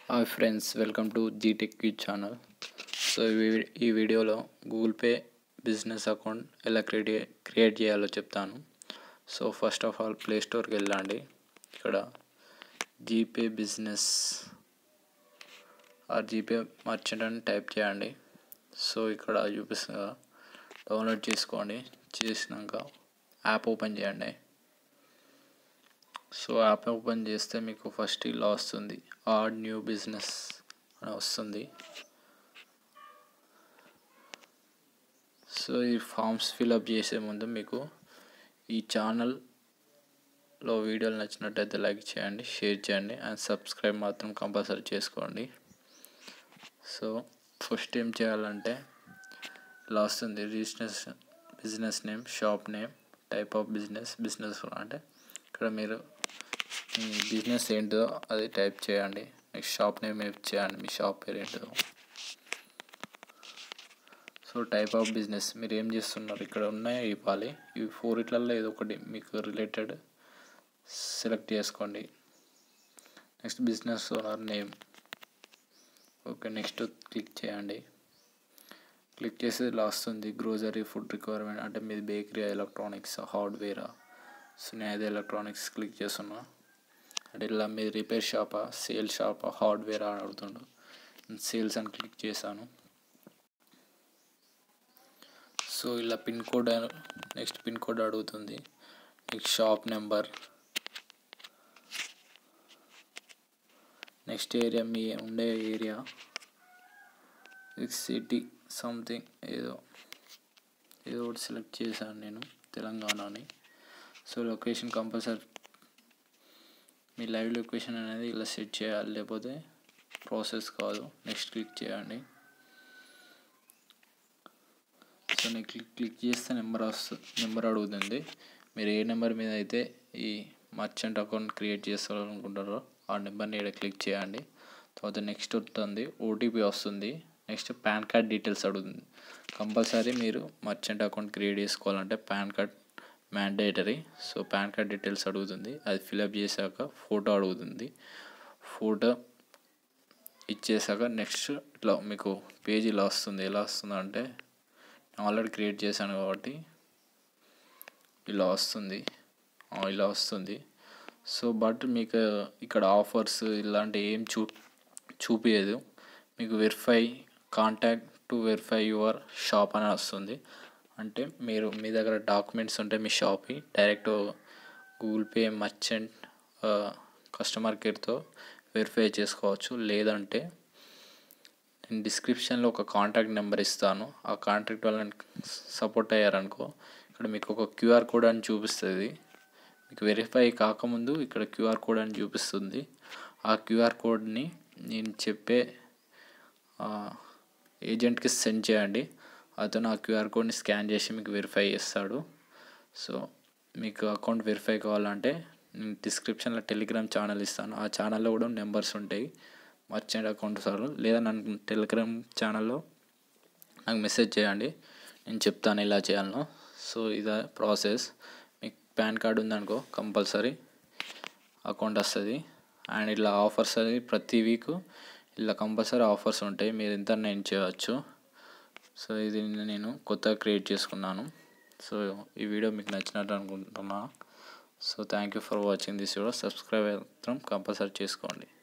hi friends welcome to జీటెక్ Q channel so ఈ వీ- ఈ వీడియోలో గూగుల్ పే బిజినెస్ అకౌంట్ ఎలా క్రియేట్ క్రియేట్ చేయాలో చెప్తాను so first of all play స్టోర్కి వెళ్ళండి ఇక్కడ జీపే బిజినెస్ ఆ జీపే మర్చెంట్ అని టైప్ చేయండి సో ఇక్కడ చూపిస్తుంది కదా, డౌన్లోడ్ చేసుకోండి చేసినాక యాప్ ఓపెన్ చేయండి సో యాప్ ఓపెన్ చేస్తే మీకు ఫస్ట్ ఇలా వస్తుంది ఆడ్ న్యూ బిజినెస్ అని వస్తుంది సో ఈ ఫామ్స్ ఫిల్అప్ చేసే ముందు మీకు ఈ ఛానల్లో వీడియోలు నచ్చినట్టయితే లైక్ చేయండి షేర్ చేయండి అండ్ సబ్స్క్రైబ్ మాత్రం కంపల్సరీ చేసుకోండి సో ఫస్ట్ ఏం చేయాలంటే ఇలా వస్తుంది registration business name shop name type of business business అంటే ఇక్కడ మీరు మీ బిజినెస్ ఏంటో అది టైప్ చేయండి నెక్స్ట్ షాప్ నేమ్ ఏం చేయండి మీ షాప్ పేరు ఏంటో సో టైప్ ఆఫ్ బిజినెస్ మీరు ఏం చేస్తున్నారు ఇక్కడ ఉన్నాయో ఇవ్వాలి ఇవి ఫోర్ ఇట్లలో ఏదో ఒకటి మీకు రిలేటెడ్ సెలెక్ట్ చేసుకోండి next business owner name okay next click చేయండి క్లిక్ చేసి ఇలా వస్తుంది గ్రోజరీ ఫుడ్ రిక్వైర్మెంట్ అంటే మీది బేకరీ ఎలక్ట్రానిక్స్ హార్డ్వేరా సో నేను అదే ఎలక్ట్రానిక్స్ క్లిక్ చేస్తున్నా అంటే ఇలా మీది రిపేర్ షాపా సేల్ షాపా హార్డ్వేర్ అని అడుగుతుండు సేల్స్ అని క్లిక్ చేశాను సో ఇలా pin code next pin code అడుగుతుంది next shop number next area మీ ఉండే ఏరియా సిటీ సంథింగ్ ఏదో ఏదో ఒకటి సెలెక్ట్ చేశాను నేను తెలంగాణని సో లొకేషన్ కంపల్సరీ మీ లైవ్ లొకేషన్ అనేది ఇలా సెట్ చేయాలి లేకపోతే ప్రాసెస్ కాదు నెక్స్ట్ క్లిక్ చేయండి సో నేను క్లిక్ క్లిక్ చేస్తే నెంబర్ వస్తుంది నెంబర్ అడుగుతుంది మీరు ఏ నెంబర్ మీద అయితే ఈ మర్చెంట్ అకౌంట్ క్రియేట్ చేసుకోవాలనుకుంటారో ఆ నెంబర్ని ఇక్కడ క్లిక్ చేయండి తర్వాత నెక్స్ట్ వస్తుంది ఓటీపీ వస్తుంది నెక్స్ట్ పాన్ కార్డ్ డీటెయిల్స్ అడుగుతుంది కంపల్సరీ మీరు మర్చెంట్ అకౌంట్ క్రియేట్ చేసుకోవాలంటే PAN card mandatory so PAN card details అడుగుతుంది అది ఫిలప్ చేశాక ఫోటో అడుగుతుంది ఫోటో ఇచ్చేసాక నెక్స్ట్ ఇట్లా మీకు పేజ్ ఇలా వస్తుంది ఎలా వస్తుంది అంటే ఆల్రెడీ క్రియేట్ చేశాను కాబట్టి ఇలా వస్తుంది ఆ, ఇలా వస్తుంది సో బట్ మీకు ఇక్కడ ఆఫర్స్ ఇలాంటి ఏం చూ చూపించదు మీకు verify contact to verify your shop అని వస్తుంది అంటే మీరు మీ దగ్గర డాక్యుమెంట్స్ ఉంటే మీ షాప్కి direct Google Pay merchant customer కేర్తో వెరిఫై చేసుకోవచ్చు లేదంటే నేను డిస్క్రిప్షన్లో ఒక కాంటాక్ట్ నెంబర్ ఇస్తాను ఆ కాంటాక్ట్ వాళ్ళని సపోర్ట్ అయ్యారనుకో ఇక్కడ మీకు ఒక క్యూఆర్ కోడ్ అని చూపిస్తుంది మీకు వెరిఫై కాకముందు ఇక్కడ క్యూఆర్ కోడ్ అని చూపిస్తుంది ఆ క్యూఆర్ కోడ్ని నేను చెప్పే ఏజెంట్కి సెండ్ చేయండి అతను ఆ క్యూఆర్ కోడ్ని స్కాన్ చేసి మీకు వెరిఫై చేస్తాడు సో మీకు అకౌంట్ వెరిఫై కావాలంటే నేను డిస్క్రిప్షన్లో టెలిగ్రామ్ ఛానల్ ఇస్తాను ఆ ఛానల్లో కూడా నెంబర్స్ ఉంటాయి మర్చెంట్ అకౌంట్ సార్ లేదా నన్ను టెలిగ్రామ్ ఛానల్లో నాకు మెసేజ్ చేయండి నేను చెప్తాను ఎలా చేయాలనో సో ఇదే ప్రాసెస్ మీకు పాన్ కార్డు ఉందనుకో కంపల్సరీ అకౌంట్ వస్తుంది అండ్ ఇలా ఆఫర్స్ అది ప్రతి వీక్ ఇలా కంపల్సరీ ఆఫర్స్ ఉంటాయి మీరు ఎంత నేను చేయవచ్చు సో ఇది నేను కొత్తగా క్రియేట్ చేసుకున్నాను సో ఈ వీడియో మీకు నచ్చినట్టు అనుకుంటున్నా so thank you for watching this video subscribe మాత్రం కంపల్సరీ చేసుకోండి